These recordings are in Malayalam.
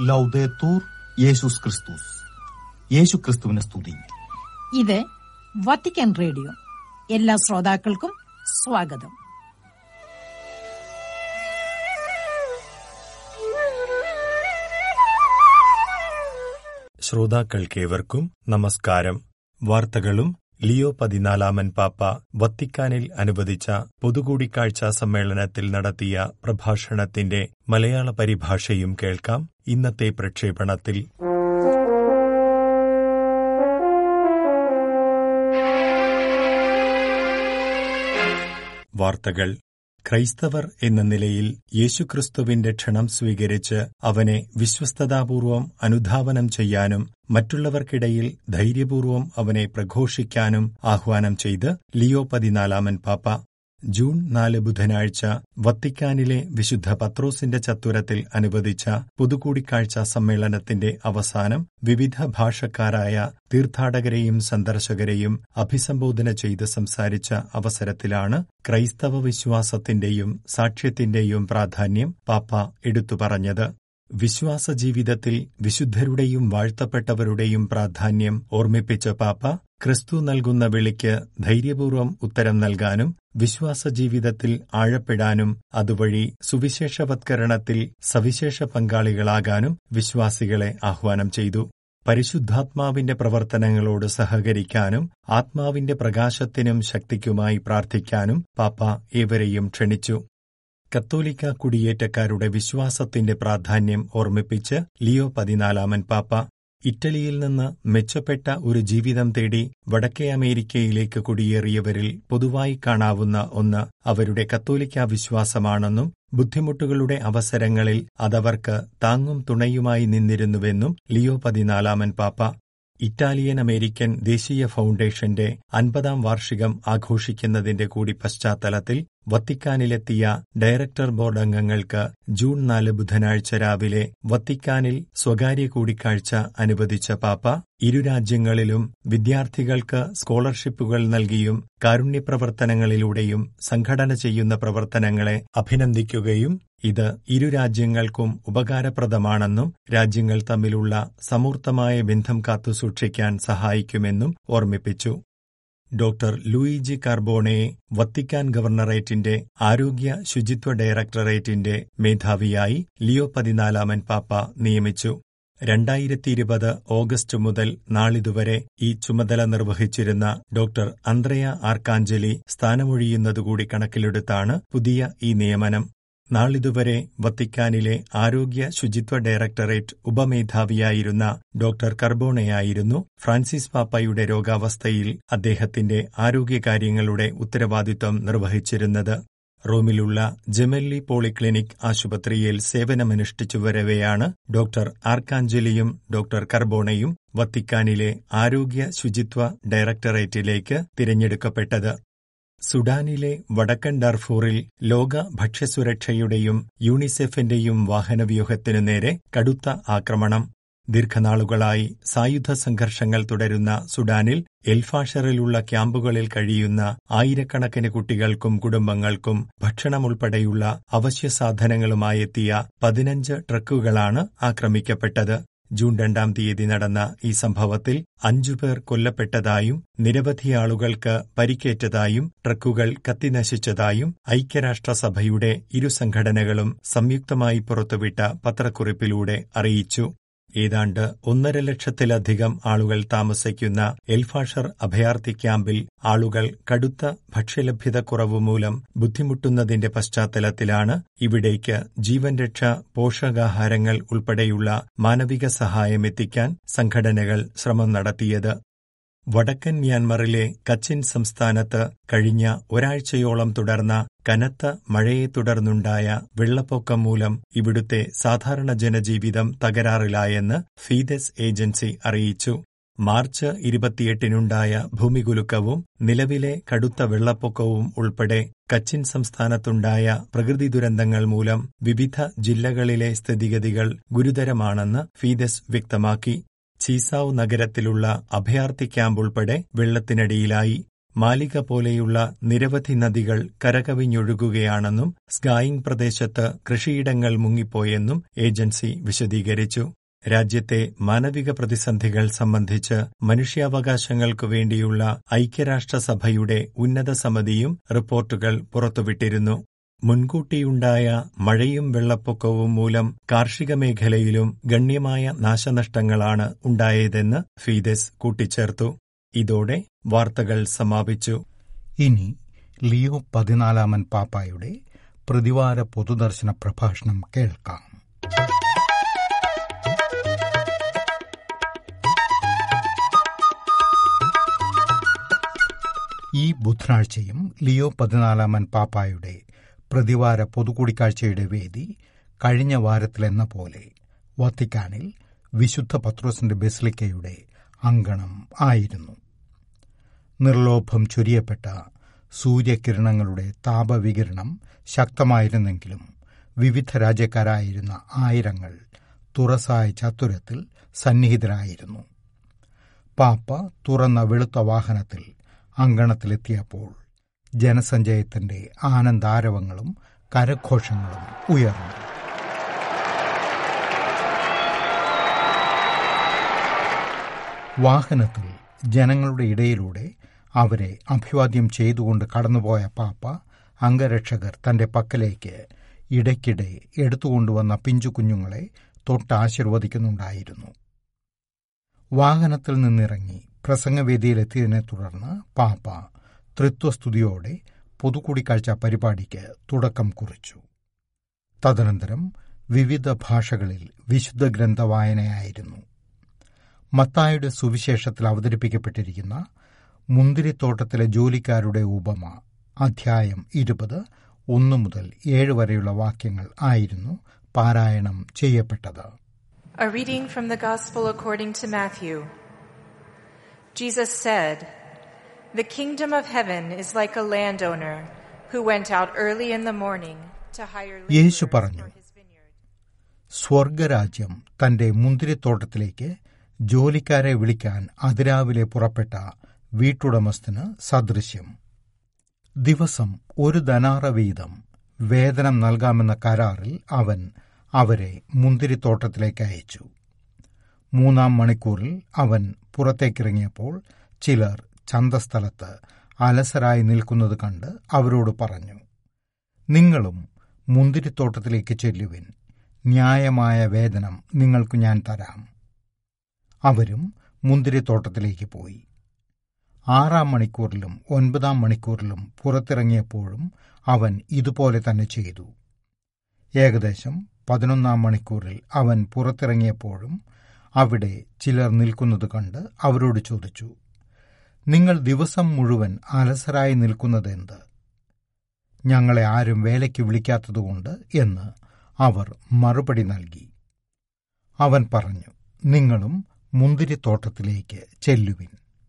ലൗദേത്തൂർ യേശുസ് ക്രിസ്തുസ് യേശു ക്രിസ്തുവിനെ സ്തുതി ഇത് വത്തിക്കാൻ റേഡിയോ എല്ലാ ശ്രോതാക്കൾക്കും സ്വാഗതം ശ്രോതാക്കൾക്കേവർക്കും നമസ്കാരം വാർത്തകളും ലിയോ പതിനാലാമൻ പാപ്പ വത്തിക്കാനിൽ അനുവദിച്ച പൊതുകൂടിക്കാഴ്ച സമ്മേളനത്തിൽ നടത്തിയ പ്രഭാഷണത്തിന്റെ മലയാള പരിഭാഷയും കേൾക്കാം ഇന്നത്തെ പ്രക്ഷേപണത്തിൽ വാർത്തകൾ ക്രൈസ്തവർ എന്ന നിലയിൽ യേശുക്രിസ്തുവിന്റെ ക്ഷണം സ്വീകരിച്ച് അവനെ വിശ്വസ്തതാപൂർവം അനുധാവനം ചെയ്യാനും മറ്റുള്ളവർക്കിടയിൽ ധൈര്യപൂർവം അവനെ പ്രഘോഷിക്കാനും ആഹ്വാനം ചെയ്ത് ലിയോ പതിനാലാമൻ പാപ്പ ജൂൺ നാല് ബുധനാഴ്ച വത്തിക്കാനിലെ വിശുദ്ധ പത്രോസിന്റെ ചത്തുരത്തിൽ അനുവദിച്ച പൊതുകൂടിക്കാഴ്ച സമ്മേളനത്തിന്റെ അവസാനം വിവിധ ഭാഷക്കാരായ തീർത്ഥാടകരെയും സന്ദർശകരെയും അഭിസംബോധന ചെയ്ത് സംസാരിച്ച അവസരത്തിലാണ് ക്രൈസ്തവ വിശ്വാസത്തിന്റെയും സാക്ഷ്യത്തിന്റെയും പ്രാധാന്യം പാപ്പ എടുത്തു പറഞ്ഞത് വിശ്വാസ ജീവിതത്തിൽ വിശുദ്ധരുടെയും വാഴ്ത്തപ്പെട്ടവരുടെയും പ്രാധാന്യം ഓർമ്മിപ്പിച്ച പാപ്പ ക്രിസ്തു നൽകുന്ന വിളിക്ക് ധൈര്യപൂർവ്വം ഉത്തരം നൽകാനും വിശ്വാസ ജീവിതത്തിൽ ആഴപ്പെടാനും അതുവഴി സുവിശേഷവത്കരണത്തിൽ സവിശേഷ പങ്കാളികളാകാനും വിശ്വാസികളെ ആഹ്വാനം ചെയ്തു പരിശുദ്ധാത്മാവിന്റെ പ്രവർത്തനങ്ങളോട് സഹകരിക്കാനും ആത്മാവിന്റെ പ്രകാശത്തിനും ശക്തിക്കുമായി പ്രാർത്ഥിക്കാനും പാപ്പ ഏവരെയും ക്ഷണിച്ചു കത്തോലിക്ക കുടിയേറ്റക്കാരുടെ വിശ്വാസത്തിന്റെ പ്രാധാന്യം ഓർമ്മിപ്പിച്ച് ലിയോ പതിനാലാമൻ പാപ്പ ഇറ്റലിയിൽ നിന്ന് മെച്ചപ്പെട്ട ഒരു ജീവിതം തേടി വടക്കേ അമേരിക്കയിലേക്ക് കുടിയേറിയവരിൽ പൊതുവായി കാണാവുന്ന ഒന്ന് അവരുടെ കത്തോലിക്ക വിശ്വാസമാണെന്നും ബുദ്ധിമുട്ടുകളുടെ അവസരങ്ങളിൽ അതവർക്ക് താങ്ങും തുണയുമായി നിന്നിരുന്നുവെന്നും ലിയോ പതിനാലാമൻ പാപ്പ ഇറ്റാലിയൻ അമേരിക്കൻ ദേശീയ ഫൗണ്ടേഷന്റെ അൻപതാം വാർഷികം ആഘോഷിക്കുന്നതിന്റെ കൂടി പശ്ചാത്തലത്തിൽ വത്തിക്കാനിലെത്തിയ ഡയറക്ടർ ബോർഡ് അംഗങ്ങൾക്ക് ജൂൺ നാല് ബുധനാഴ്ച രാവിലെ വത്തിക്കാനിൽ സ്വകാര്യ കൂടിക്കാഴ്ച അനുവദിച്ച പാപ്പ ഇരു രാജ്യങ്ങളിലും വിദ്യാർത്ഥികൾക്ക് സ്കോളർഷിപ്പുകൾ നൽകിയും കാരുണ്യപ്രവർത്തനങ്ങളിലൂടെയും സംഘടന ചെയ്യുന്ന പ്രവർത്തനങ്ങളെ അഭിനന്ദിക്കുകയും ഇത് ഇരു രാജ്യങ്ങൾക്കും ഉപകാരപ്രദമാണെന്നും രാജ്യങ്ങൾ തമ്മിലുള്ള സമൂർത്തമായ ബന്ധം കാത്തുസൂക്ഷിക്കാൻ സഹായിക്കുമെന്നും ഓർമ്മിപ്പിച്ചു ഡോക്ടർ ലൂയിജി കാർബോണയെ വത്തിക്കാൻ ഗവർണറേറ്റിന്റെ ആരോഗ്യ ശുചിത്വ ഡയറക്ടറേറ്റിന്റെ മേധാവിയായി ലിയോ പതിനാലാമൻ പാപ്പ നിയമിച്ചു രണ്ടായിരത്തി ഇരുപത് ഓഗസ്റ്റ് മുതൽ നാളിതുവരെ ഈ ചുമതല നിർവഹിച്ചിരുന്ന ഡോക്ടർ അന്ത്രയ ആർക്കാഞ്ചലി സ്ഥാനമൊഴിയുന്നതുകൂടി കണക്കിലെടുത്താണ് പുതിയ ഈ നിയമനം നാളിതുവരെ വത്തിക്കാനിലെ ആരോഗ്യ ശുചിത്വ ഡയറക്ടറേറ്റ് ഉപമേധാവിയായിരുന്ന ഡോക്ടർ കർബോണയായിരുന്നു ഫ്രാൻസിസ് പാപ്പയുടെ രോഗാവസ്ഥയിൽ അദ്ദേഹത്തിന്റെ ആരോഗ്യകാര്യങ്ങളുടെ ഉത്തരവാദിത്വം നിർവഹിച്ചിരുന്നത് റോമിലുള്ള ജെമല്ലി പോളിക്ലിനിക് ആശുപത്രിയിൽ സേവനമനുഷ്ഠിച്ചു വരവെയാണ് ഡോക്ടർ ആർക്കാഞ്ചലിയും ഡോക്ടർ കർബോണയും വത്തിക്കാനിലെ ആരോഗ്യ ശുചിത്വ ഡയറക്ടറേറ്റിലേക്ക് തിരഞ്ഞെടുക്കപ്പെട്ടത് സുഡാനിലെ വടക്കൻ ഡർഫൂറിൽ ലോക ഭക്ഷ്യസുരക്ഷയുടെയും യൂണിസെഫിന്റെയും വാഹനവ്യൂഹത്തിനു നേരെ കടുത്ത ആക്രമണം ദീർഘനാളുകളായി സായുധ സംഘർഷങ്ങൾ തുടരുന്ന സുഡാനിൽ എൽഫാഷറിലുള്ള ക്യാമ്പുകളിൽ കഴിയുന്ന ആയിരക്കണക്കിന് കുട്ടികൾക്കും കുടുംബങ്ങൾക്കും ഭക്ഷണമുൾപ്പെടെയുള്ള അവശ്യ സാധനങ്ങളുമായെത്തിയ പതിനഞ്ച് ട്രക്കുകളാണ് ആക്രമിക്കപ്പെട്ടത് ജൂൺ രണ്ടാം തീയതി നടന്ന ഈ സംഭവത്തിൽ അഞ്ചുപേർ കൊല്ലപ്പെട്ടതായും നിരവധി ആളുകൾക്ക് പരിക്കേറ്റതായും ട്രക്കുകൾ കത്തിനശിച്ചതായും ഐക്യരാഷ്ട്രസഭയുടെ ഇരു സംഘടനകളും സംയുക്തമായി പുറത്തുവിട്ട പത്രക്കുറിപ്പിലൂടെ അറിയിച്ചു ഏതാണ്ട് ഒന്നര ലക്ഷത്തിലധികം ആളുകൾ താമസിക്കുന്ന എൽഫാഷർ അഭയാർത്ഥി ക്യാമ്പിൽ ആളുകൾ കടുത്ത ഭക്ഷ്യലഭ്യതക്കുറവ് മൂലം ബുദ്ധിമുട്ടുന്നതിന്റെ പശ്ചാത്തലത്തിലാണ് ഇവിടേക്ക് ജീവൻ രക്ഷ പോഷകാഹാരങ്ങൾ ഉൾപ്പെടെയുള്ള മാനവിക സഹായം എത്തിക്കാൻ സംഘടനകൾ ശ്രമം നടത്തിയത് വടക്കൻ മ്യാൻമറിലെ കച്ചിൻ സംസ്ഥാനത്ത് കഴിഞ്ഞ ഒരാഴ്ചയോളം തുടർന്ന കനത്ത മഴയെ തുടർന്നുണ്ടായ വെള്ളപ്പൊക്കം മൂലം ഇവിടുത്തെ സാധാരണ ജനജീവിതം തകരാറിലായെന്ന് ഫീദസ് ഏജൻസി അറിയിച്ചു മാർച്ച് ഇരുപത്തിയെട്ടിനുണ്ടായ ഭൂമികുലുക്കവും നിലവിലെ കടുത്ത വെള്ളപ്പൊക്കവും ഉൾപ്പെടെ കച്ചിൻ സംസ്ഥാനത്തുണ്ടായ പ്രകൃതി ദുരന്തങ്ങൾ മൂലം വിവിധ ജില്ലകളിലെ സ്ഥിതിഗതികൾ ഗുരുതരമാണെന്ന് ഫീദസ് വ്യക്തമാക്കി ചീസാവ് നഗരത്തിലുള്ള അഭയാർത്ഥി ക്യാമ്പ് ഉൾപ്പെടെ വെള്ളത്തിനടിയിലായി മാലിക പോലെയുള്ള നിരവധി നദികൾ കരകവിഞ്ഞൊഴുകുകയാണെന്നും സ്കായിങ് പ്രദേശത്ത് കൃഷിയിടങ്ങൾ മുങ്ങിപ്പോയെന്നും ഏജൻസി വിശദീകരിച്ചു രാജ്യത്തെ മാനവിക പ്രതിസന്ധികൾ സംബന്ധിച്ച് മനുഷ്യാവകാശങ്ങൾക്കു വേണ്ടിയുള്ള ഐക്യരാഷ്ട്രസഭയുടെ ഉന്നത സമിതിയും റിപ്പോർട്ടുകൾ പുറത്തുവിട്ടിരുന്നു മുൻകൂട്ടിയുണ്ടായ മഴയും വെള്ളപ്പൊക്കവും മൂലം കാർഷിക മേഖലയിലും ഗണ്യമായ നാശനഷ്ടങ്ങളാണ് ഉണ്ടായതെന്ന് ഫീദസ് കൂട്ടിച്ചേർത്തു ഇതോടെ വാർത്തകൾ സമാപിച്ചു ഇനി ലിയോ പതിനാലാമൻ പാപ്പായുടെ പ്രതിവാര പൊതുദർശന പ്രഭാഷണം കേൾക്കാം ഈ ബുധനാഴ്ചയും ലിയോ പതിനാലാമൻ പാപ്പായുടെ പ്രതിവാര പൊതുകൂടിക്കാഴ്ചയുടെ വേദി കഴിഞ്ഞ വാരത്തിലെന്ന പോലെ വത്തിക്കാനിൽ വിശുദ്ധ പത്രോസിന്റെ ബെസ്ലിക്കയുടെ അങ്കണം ആയിരുന്നു നിർലോഭം ചൊരിയപ്പെട്ട സൂര്യകിരണങ്ങളുടെ താപവികിരണം ശക്തമായിരുന്നെങ്കിലും വിവിധ രാജ്യക്കാരായിരുന്ന ആയിരങ്ങൾ തുറസായ ചത്തുരത്തിൽ സന്നിഹിതരായിരുന്നു പാപ്പ തുറന്ന വെളുത്ത വാഹനത്തിൽ അങ്കണത്തിലെത്തിയപ്പോൾ ജനസഞ്ചയത്തിന്റെ ആനന്ദാരവങ്ങളും കരഘോഷങ്ങളും ഉയർന്നു വാഹനത്തിൽ ജനങ്ങളുടെ ഇടയിലൂടെ അവരെ അഭിവാദ്യം ചെയ്തുകൊണ്ട് കടന്നുപോയ പാപ്പ അംഗരക്ഷകർ തന്റെ പക്കലേക്ക് ഇടയ്ക്കിടെ എടുത്തുകൊണ്ടുവന്ന പിഞ്ചു കുഞ്ഞുങ്ങളെ തൊട്ടാശീർവദിക്കുന്നുണ്ടായിരുന്നു വാഹനത്തിൽ നിന്നിറങ്ങി പ്രസംഗവേദിയിലെത്തിയതിനെ തുടർന്ന് പാപ്പ തൃത്വസ്തുതിയോടെ പൊതുകൂടിക്കാഴ്ച പരിപാടിക്ക് തുടക്കം കുറിച്ചു തദനന്തരം വിവിധ ഭാഷകളിൽ വിശുദ്ധ ഗ്രന്ഥ വായനയായിരുന്നു മത്തായുടെ സുവിശേഷത്തിൽ അവതരിപ്പിക്കപ്പെട്ടിരിക്കുന്ന മുന്തിരിത്തോട്ടത്തിലെ ജോലിക്കാരുടെ ഉപമ അധ്യായം ഇരുപത് ഒന്നു മുതൽ ഏഴ് വരെയുള്ള വാക്യങ്ങൾ ആയിരുന്നു പാരായണം ചെയ്യപ്പെട്ടത് A reading from the Gospel according to Matthew. Jesus said, The kingdom of heaven is like a landowner who went out early in the morning to hire Yeshu laborers പറഞ്ഞു for his vineyard. സ്വർഗരാജ്യം തന്റെ മുന്തിരിത്തോട്ടത്തിലേക്ക് ജോലിക്കാരെ വിളിക്കാൻ അതിരാവിലെ പുറപ്പെട്ട വീട്ടുടമസ്ഥന് സദൃശ്യം ദിവസം ഒരു ധനാറ വീതം വേതനം നൽകാമെന്ന കരാറിൽ അവൻ അവരെ മുന്തിരിത്തോട്ടത്തിലേക്ക് അയച്ചു മൂന്നാം മണിക്കൂറിൽ അവൻ പുറത്തേക്കിറങ്ങിയപ്പോൾ ചിലർ ചന്തസ്ഥലത്ത് അലസരായി നിൽക്കുന്നത് കണ്ട് അവരോട് പറഞ്ഞു നിങ്ങളും മുന്തിരിത്തോട്ടത്തിലേക്ക് ചെല്ലുവിൻ ന്യായമായ വേതനം നിങ്ങൾക്ക് ഞാൻ തരാം അവരും മുന്തിരിത്തോട്ടത്തിലേക്ക് പോയി ആറാം മണിക്കൂറിലും ഒൻപതാം മണിക്കൂറിലും പുറത്തിറങ്ങിയപ്പോഴും അവൻ ഇതുപോലെ തന്നെ ചെയ്തു ഏകദേശം പതിനൊന്നാം മണിക്കൂറിൽ അവൻ പുറത്തിറങ്ങിയപ്പോഴും അവിടെ ചിലർ നിൽക്കുന്നത് കണ്ട് അവരോട് ചോദിച്ചു നിങ്ങൾ ദിവസം മുഴുവൻ അലസരായി നിൽക്കുന്നതെന്ത് ഞങ്ങളെ ആരും വേലയ്ക്ക് വിളിക്കാത്തതുകൊണ്ട് എന്ന് അവർ മറുപടി നൽകി അവൻ പറഞ്ഞു നിങ്ങളും മുന്തിരിത്തോട്ടത്തിലേക്ക് ചെല്ലുവിൻ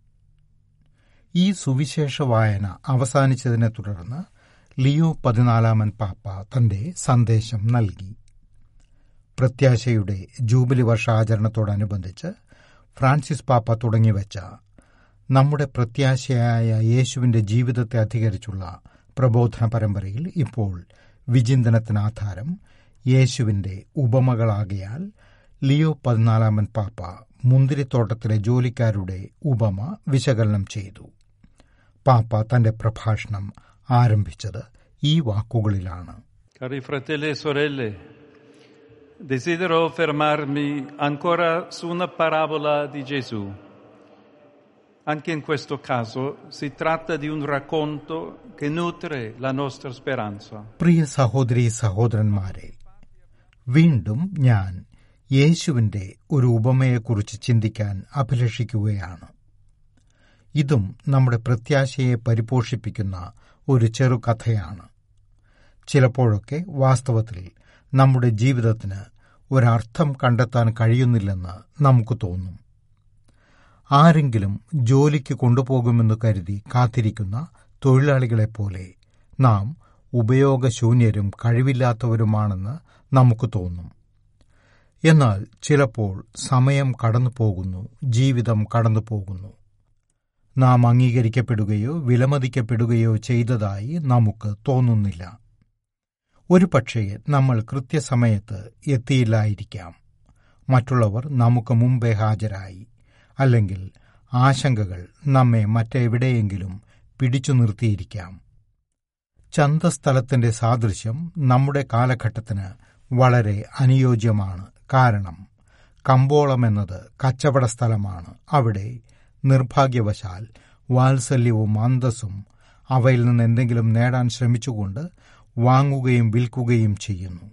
ഈ സുവിശേഷ വായന അവസാനിച്ചതിനെ തുടർന്ന് ലിയോ പതിനാലാമൻ പാപ്പ തന്റെ സന്ദേശം നൽകി പ്രത്യാശയുടെ ജൂബിലി വർഷാചരണത്തോടനുബന്ധിച്ച് ഫ്രാൻസിസ് പാപ്പ തുടങ്ങിവെച്ച നമ്മുടെ പ്രത്യാശയായ യേശുവിന്റെ ജീവിതത്തെ അധികരിച്ചുള്ള പ്രബോധന പരമ്പരയിൽ ഇപ്പോൾ വിചിന്തനത്തിനാധാരം യേശുവിന്റെ ഉപമകളാകയാൽ ലിയോ പതിനാലാമൻ പാപ്പ മുന്തിരിത്തോട്ടത്തിലെ ജോലിക്കാരുടെ ഉപമ വിശകലനം ചെയ്തു പാപ്പ തന്റെ പ്രഭാഷണം ആരംഭിച്ചത് ഈ വാക്കുകളിലാണ് Cari fratelli e sorelle, desidero fermarmi ancora su una parabola di Gesù. Anche in questo caso si tratta di un racconto che nutre la nostra speranza. പ്രിയ സഹോദരി സഹോദരന്മാരെ വീണ്ടും ഞാൻ യേശുവിന്റെ ഒരു ഉപമയെക്കുറിച്ച് ചിന്തിക്കാൻ അഭിലഷിക്കുകയാണ് ഇതും നമ്മുടെ പ്രത്യാശയെ പരിപോഷിപ്പിക്കുന്ന ഒരു ചെറുകഥയാണ് ചിലപ്പോഴൊക്കെ വാസ്തവത്തിൽ നമ്മുടെ ജീവിതത്തിന് ഒരർത്ഥം കണ്ടെത്താൻ കഴിയുന്നില്ലെന്ന് നമുക്ക് തോന്നും ആരെങ്കിലും ജോലിക്ക് കൊണ്ടുപോകുമെന്ന് കരുതി കാത്തിരിക്കുന്ന തൊഴിലാളികളെപ്പോലെ നാം ഉപയോഗശൂന്യരും കഴിവില്ലാത്തവരുമാണെന്ന് നമുക്ക് തോന്നും എന്നാൽ ചിലപ്പോൾ സമയം കടന്നു പോകുന്നു ജീവിതം കടന്നു പോകുന്നു നാം അംഗീകരിക്കപ്പെടുകയോ വിലമതിക്കപ്പെടുകയോ ചെയ്തതായി നമുക്ക് തോന്നുന്നില്ല ഒരു പക്ഷേ നമ്മൾ കൃത്യസമയത്ത് എത്തിയില്ലായിരിക്കാം മറ്റുള്ളവർ നമുക്ക് മുമ്പേ ഹാജരായി അല്ലെങ്കിൽ ആശങ്കകൾ നമ്മെ മറ്റെവിടെയെങ്കിലും പിടിച്ചു നിർത്തിയിരിക്കാം ചന്തസ്ഥലത്തിന്റെ സാദൃശ്യം നമ്മുടെ കാലഘട്ടത്തിന് വളരെ അനുയോജ്യമാണ് കാരണം കമ്പോളം എന്നത് കച്ചവട സ്ഥലമാണ് അവിടെ നിർഭാഗ്യവശാൽ വാത്സല്യവും അന്തസ്സും അവയിൽ നിന്ന് എന്തെങ്കിലും നേടാൻ ശ്രമിച്ചുകൊണ്ട് വാങ്ങുകയും വിൽക്കുകയും ചെയ്യുന്നു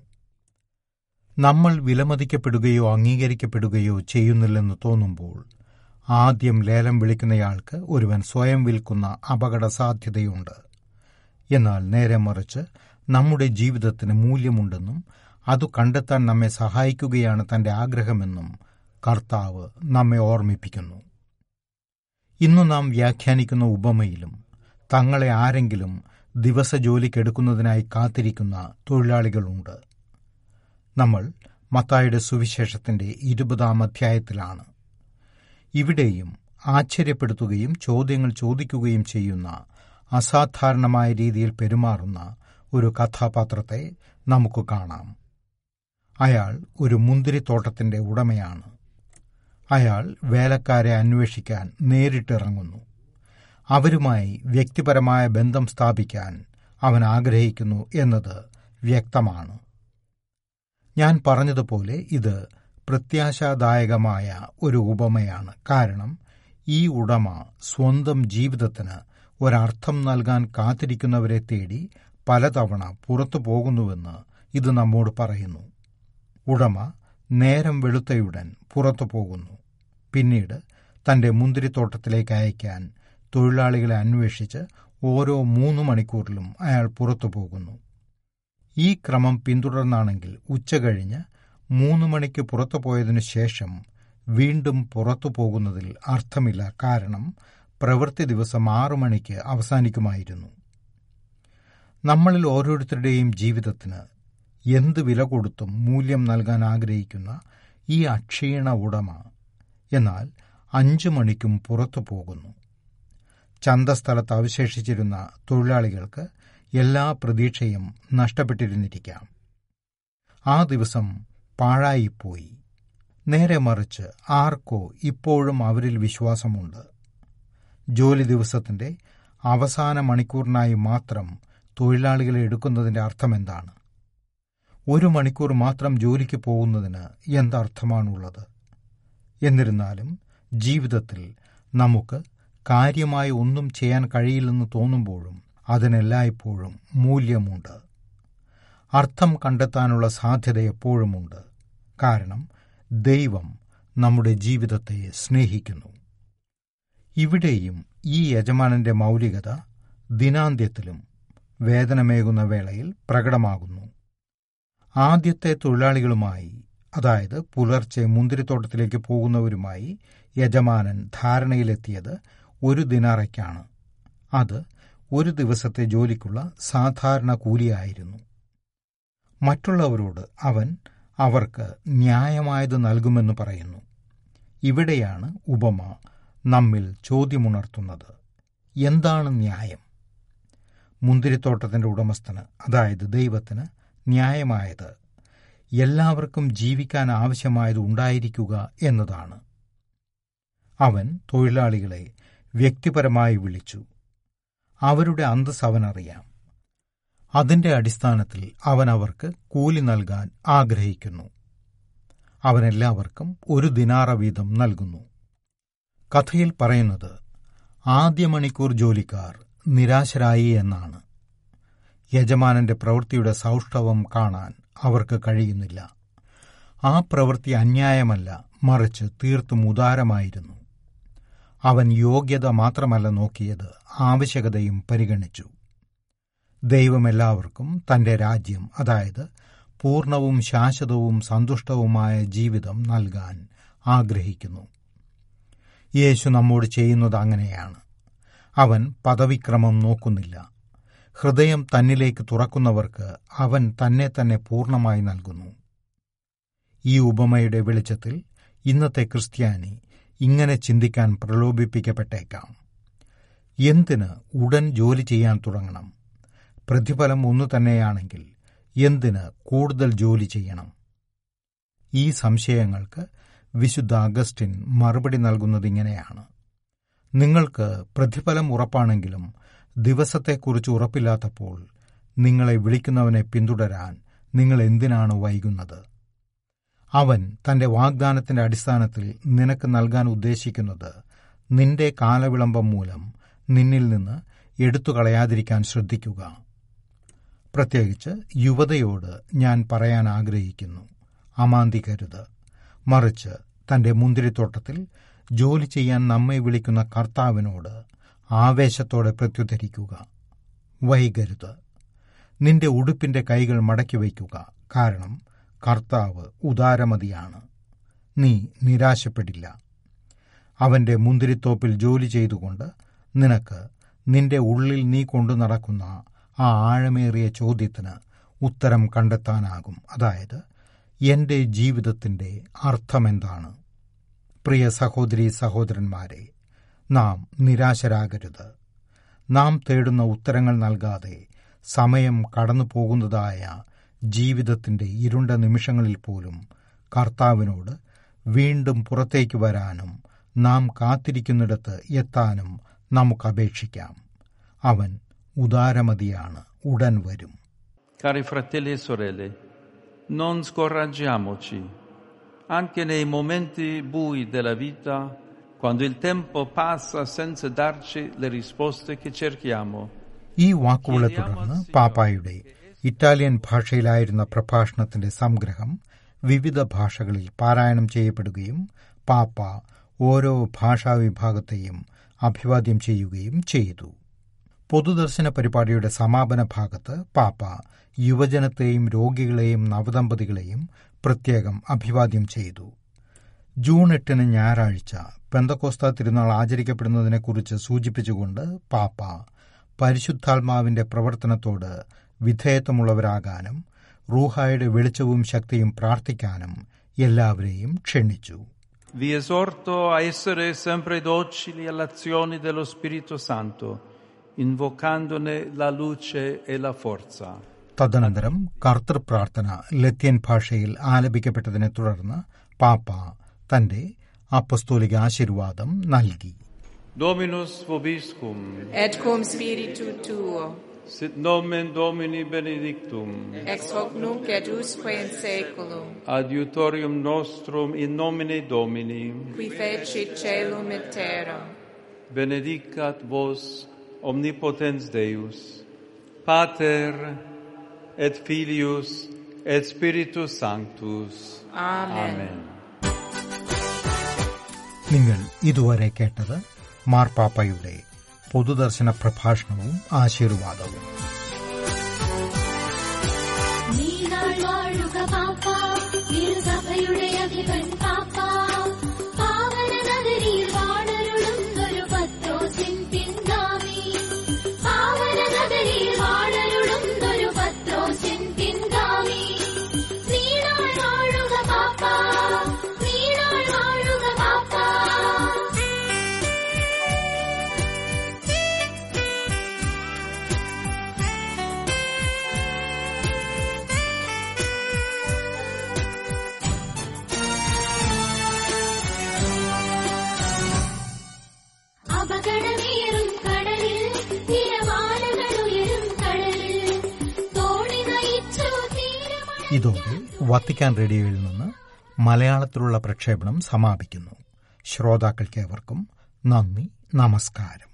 നമ്മൾ വിലമതിക്കപ്പെടുകയോ അംഗീകരിക്കപ്പെടുകയോ ചെയ്യുന്നില്ലെന്ന് തോന്നുമ്പോൾ ആദ്യം ലേലം വിളിക്കുന്നയാൾക്ക് ഒരുവൻ സ്വയം വിൽക്കുന്ന അപകട സാധ്യതയുണ്ട് എന്നാൽ നേരെ മറിച്ച് നമ്മുടെ ജീവിതത്തിന് മൂല്യമുണ്ടെന്നും അത് കണ്ടെത്താൻ നമ്മെ സഹായിക്കുകയാണ് തന്റെ ആഗ്രഹമെന്നും കർത്താവ് നമ്മെ ഓർമ്മിപ്പിക്കുന്നു ഇന്നു നാം വ്യാഖ്യാനിക്കുന്ന ഉപമയിലും തങ്ങളെ ആരെങ്കിലും ദിവസ ജോലിക്കെടുക്കുന്നതിനായി കാത്തിരിക്കുന്ന തൊഴിലാളികളുണ്ട് നമ്മൾ മത്തായുടെ സുവിശേഷത്തിന്റെ ഇരുപതാം അധ്യായത്തിലാണ് ഇവിടെയും ആശ്ചര്യപ്പെടുത്തുകയും ചോദ്യങ്ങൾ ചോദിക്കുകയും ചെയ്യുന്ന അസാധാരണമായ രീതിയിൽ പെരുമാറുന്ന ഒരു കഥാപാത്രത്തെ നമുക്ക് കാണാം അയാൾ ഒരു മുന്തിരിത്തോട്ടത്തിന്റെ ഉടമയാണ് അയാൾ വേലക്കാരെ അന്വേഷിക്കാൻ നേരിട്ടിറങ്ങുന്നു അവരുമായി വ്യക്തിപരമായ ബന്ധം സ്ഥാപിക്കാൻ അവൻ ആഗ്രഹിക്കുന്നു എന്നത് വ്യക്തമാണ് ഞാൻ പറഞ്ഞതുപോലെ ഇത് പ്രത്യാശാദായകമായ ഒരു ഉപമയാണ് കാരണം ഈ ഉടമ സ്വന്തം ജീവിതത്തിന് ഒരർത്ഥം നൽകാൻ കാത്തിരിക്കുന്നവരെ തേടി പലതവണ പുറത്തു പോകുന്നുവെന്ന് ഇത് നമ്മോട് പറയുന്നു ഉടമ നേരം വെളുത്തയുടൻ പുറത്തു പോകുന്നു പിന്നീട് തന്റെ മുന്തിരിത്തോട്ടത്തിലേക്ക് അയക്കാൻ തൊഴിലാളികളെ അന്വേഷിച്ച് ഓരോ മൂന്ന് മണിക്കൂറിലും അയാൾ പുറത്തു പോകുന്നു ഈ ക്രമം പിന്തുടർന്നാണെങ്കിൽ ഉച്ചകഴിഞ്ഞ് മൂന്ന് മണിക്ക് പുറത്തു പോയതിനു ശേഷം വീണ്ടും പുറത്തു പോകുന്നതിൽ അർത്ഥമില്ല കാരണം പ്രവൃത്തി ദിവസം ആറു മണിക്ക് അവസാനിക്കുമായിരുന്നു നമ്മളിൽ ഓരോരുത്തരുടെയും ജീവിതത്തിന് എന്ത് വില കൊടുത്തും മൂല്യം നൽകാൻ ആഗ്രഹിക്കുന്ന ഈ അക്ഷീണ ഉടമ എന്നാൽ അഞ്ചു മണിക്കും പുറത്തു പോകുന്നു ചന്തസ്ഥലത്ത് അവശേഷിച്ചിരുന്ന തൊഴിലാളികൾക്ക് എല്ലാ പ്രതീക്ഷയും നഷ്ടപ്പെട്ടിരുന്നിരിക്കാം ആ ദിവസം പാഴായിപ്പോയി നേരെ മറിച്ച് ആർക്കോ ഇപ്പോഴും അവരിൽ വിശ്വാസമുണ്ട് ജോലി ദിവസത്തിന്റെ അവസാന മണിക്കൂറിനായി മാത്രം തൊഴിലാളികളെ എടുക്കുന്നതിന്റെ അർത്ഥമെന്താണ് ഒരു മണിക്കൂർ മാത്രം ജോലിക്ക് പോകുന്നതിന് എന്തർത്ഥമാണുള്ളത് എന്നിരുന്നാലും ജീവിതത്തിൽ നമുക്ക് കാര്യമായി ഒന്നും ചെയ്യാൻ കഴിയില്ലെന്ന് തോന്നുമ്പോഴും അതിനെല്ലായ്പ്പോഴും മൂല്യമുണ്ട് അർത്ഥം കണ്ടെത്താനുള്ള സാധ്യത എപ്പോഴുമുണ്ട് കാരണം ദൈവം നമ്മുടെ ജീവിതത്തെ സ്നേഹിക്കുന്നു ഇവിടെയും ഈ യജമാനന്റെ മൗലികത ദിനാന്ത്യത്തിലും വേതനമേകുന്ന വേളയിൽ പ്രകടമാകുന്നു ആദ്യത്തെ തൊഴിലാളികളുമായി അതായത് പുലർച്ചെ മുന്തിരിത്തോട്ടത്തിലേക്ക് പോകുന്നവരുമായി യജമാനൻ ധാരണയിലെത്തിയത് ഒരു ദിനാറയ്ക്കാണ് അത് ഒരു ദിവസത്തെ ജോലിക്കുള്ള സാധാരണ കൂലിയായിരുന്നു മറ്റുള്ളവരോട് അവൻ അവർക്ക് ന്യായമായത് നൽകുമെന്ന് പറയുന്നു ഇവിടെയാണ് ഉപമ നമ്മിൽ ചോദ്യമുണർത്തുന്നത് എന്താണ് ന്യായം മുന്തിരിത്തോട്ടത്തിന്റെ ഉടമസ്ഥന് അതായത് ദൈവത്തിന് ന്യായമായത് എല്ലാവർക്കും ജീവിക്കാൻ ആവശ്യമായത് ഉണ്ടായിരിക്കുക എന്നതാണ് അവൻ തൊഴിലാളികളെ വ്യക്തിപരമായി വിളിച്ചു അവരുടെ അന്തസ് അവനറിയാം അതിന്റെ അടിസ്ഥാനത്തിൽ അവൻ അവർക്ക് കൂലി നൽകാൻ ആഗ്രഹിക്കുന്നു അവനെല്ലാവർക്കും ഒരു ദിനാറ വീതം നൽകുന്നു കഥയിൽ പറയുന്നത് ആദ്യ മണിക്കൂർ ജോലിക്കാർ നിരാശരായി എന്നാണ് യജമാനന്റെ പ്രവൃത്തിയുടെ സൗഷ്ഠവം കാണാൻ അവർക്ക് കഴിയുന്നില്ല ആ പ്രവൃത്തി അന്യായമല്ല മറിച്ച് തീർത്തും ഉദാരമായിരുന്നു അവൻ യോഗ്യത മാത്രമല്ല നോക്കിയത് ആവശ്യകതയും പരിഗണിച്ചു ദൈവമെല്ലാവർക്കും തന്റെ രാജ്യം അതായത് പൂർണവും ശാശ്വതവും സന്തുഷ്ടവുമായ ജീവിതം നൽകാൻ ആഗ്രഹിക്കുന്നു യേശു നമ്മോട് ചെയ്യുന്നത് അങ്ങനെയാണ് അവൻ പദവിക്രമം നോക്കുന്നില്ല ഹൃദയം തന്നിലേക്ക് തുറക്കുന്നവർക്ക് അവൻ തന്നെ തന്നെ പൂർണ്ണമായി നൽകുന്നു ഈ ഉപമയുടെ വെളിച്ചത്തിൽ ഇന്നത്തെ ക്രിസ്ത്യാനി ഇങ്ങനെ ചിന്തിക്കാൻ പ്രലോഭിപ്പിക്കപ്പെട്ടേക്കാം എന്തിന് ഉടൻ ജോലി ചെയ്യാൻ തുടങ്ങണം പ്രതിഫലം ഒന്നു തന്നെയാണെങ്കിൽ എന്തിന് കൂടുതൽ ജോലി ചെയ്യണം ഈ സംശയങ്ങൾക്ക് വിശുദ്ധ അഗസ്റ്റിൻ മറുപടി നൽകുന്നത് ഇങ്ങനെയാണ് നിങ്ങൾക്ക് പ്രതിഫലം ഉറപ്പാണെങ്കിലും ദിവസത്തെക്കുറിച്ച് ഉറപ്പില്ലാത്തപ്പോൾ നിങ്ങളെ വിളിക്കുന്നവനെ പിന്തുടരാൻ നിങ്ങൾ എന്തിനാണ് വൈകുന്നത് അവൻ തന്റെ വാഗ്ദാനത്തിന്റെ അടിസ്ഥാനത്തിൽ നിനക്ക് നൽകാൻ ഉദ്ദേശിക്കുന്നത് നിന്റെ കാലവിളംബം മൂലം നിന്നിൽ നിന്ന് എടുത്തു കളയാതിരിക്കാൻ ശ്രദ്ധിക്കുക പ്രത്യേകിച്ച് യുവതയോട് ഞാൻ പറയാൻ ആഗ്രഹിക്കുന്നു അമാന്തികരുത് മറിച്ച് തന്റെ മുന്തിരിത്തോട്ടത്തിൽ ജോലി ചെയ്യാൻ നമ്മെ വിളിക്കുന്ന കർത്താവിനോട് ആവേശത്തോടെ പ്രത്യുദ്ധരിക്കുക വൈകരുത് നിന്റെ ഉടുപ്പിന്റെ കൈകൾ മടക്കി വയ്ക്കുക കാരണം കർത്താവ് ഉദാരമതിയാണ് നീ നിരാശപ്പെടില്ല അവന്റെ മുന്തിരിത്തോപ്പിൽ ജോലി ചെയ്തുകൊണ്ട് നിനക്ക് നിന്റെ ഉള്ളിൽ നീ കൊണ്ടു നടക്കുന്ന ആ ആഴമേറിയ ചോദ്യത്തിന് ഉത്തരം കണ്ടെത്താനാകും അതായത് എന്റെ ജീവിതത്തിന്റെ അർത്ഥമെന്താണ് പ്രിയ സഹോദരി സഹോദരന്മാരെ നാം നിരാശരാകരുത് നാം തേടുന്ന ഉത്തരങ്ങൾ നൽകാതെ സമയം കടന്നു പോകുന്നതായ ജീവിതത്തിന്റെ ഇരുണ്ട നിമിഷങ്ങളിൽ പോലും കർത്താവിനോട് വീണ്ടും പുറത്തേക്ക് വരാനും നാം കാത്തിരിക്കുന്നിടത്ത് എത്താനും നമുക്ക് അപേക്ഷിക്കാം അവൻ ഉദാരമതിയാണ് ഉടൻ വരും Cari fratelli e sorelle, non scoraggiamoci. Anche nei momenti bui della vita, quando il tempo passa senza darci le risposte che cerchiamo, ഈ വാക്കുകളെ തുടർന്ന് പാപ്പായുടെ ഇറ്റാലിയൻ ഭാഷയിലായിരുന്ന പ്രഭാഷണത്തിന്റെ സംഗ്രഹം വിവിധ ഭാഷകളിൽ പാരായണം ചെയ്യപ്പെടുകയും പാപ്പ ഓരോ ഭാഷാ വിഭാഗത്തെയും അഭിവാദ്യം ചെയ്യുകയും ചെയ്തു പൊതുദർശന പരിപാടിയുടെ സമാപന ഭാഗത്ത് പാപ്പ യുവജനത്തെയും രോഗികളെയും നവദമ്പതികളെയും പ്രത്യേകം അഭിവാദ്യം ചെയ്തു ജൂൺ എട്ടിന് ഞായറാഴ്ച പെന്തക്കോസ്ത തിരുനാൾ ആചരിക്കപ്പെടുന്നതിനെക്കുറിച്ച് സൂചിപ്പിച്ചുകൊണ്ട് പാപ്പ പരിശുദ്ധാത്മാവിന്റെ പ്രവർത്തനത്തോട് വിധേയത്വമുള്ളവരാകാനും റൂഹായുടെ വെളിച്ചവും ശക്തിയും പ്രാർത്ഥിക്കാനും എല്ലാവരെയും ക്ഷണിച്ചു vi esorto a essere sempre docili all'azione dello Spirito Santo, invocandone la luce e la forza. തദനന്തരം കർത്തൃപ്രാർത്ഥന ലത്യൻ ഭാഷയിൽ ആലപിക്കപ്പെട്ടതിനെ തുടർന്ന് പാപ്പ തന്റെ അപ്പസ്തോലിക ആശീർവാദം നൽകി Dominus vobiscum, Et cum spiritu tuo, sit nomen Domini benedictum, ex hoc nunc et usque in saeculum, adiutorium nostrum in nomine Domini, qui fecit celum et terram, benedicat vos omnipotens Deus, Pater et Filius et Spiritus Sanctus. Amen. Amen. നിങ്ങൾ ഇതുവരെ കേട്ടത് മാർപ്പാപ്പയുടെ പൊതുദർശന പ്രഭാഷണവും ആശീർവാദവും നീനാൾ വാഴുക പാപ്പ തിരുസഭയുടെ അധിപൻ പാപ്പ പാവന നഗരിയിൽ വാണരുളുന്നൊരു പത്രോസിൻ പിൻഗാമി പാവന നഗരിയിൽ വാണരുളുന്നൊരു പത്രോസിൻ പിൻഗാമി നീനാൾ വാഴുക പാപ്പ നീനാൾ വാഴുക പാപ്പ അപകടമേറും കടലിൽ തിരമാലകളുയരും കടലിൽ തോണി നയിച്ചു തീരമണ ഇതോടെ വത്തിക്കാൻ റേഡിയോയിൽ നിന്ന് മലയാളത്തിലുള്ള പ്രക്ഷേപണം സമാപിക്കുന്നു ശ്രോതാക്കൾക്കേവർക്കും നന്ദി നമസ്കാരം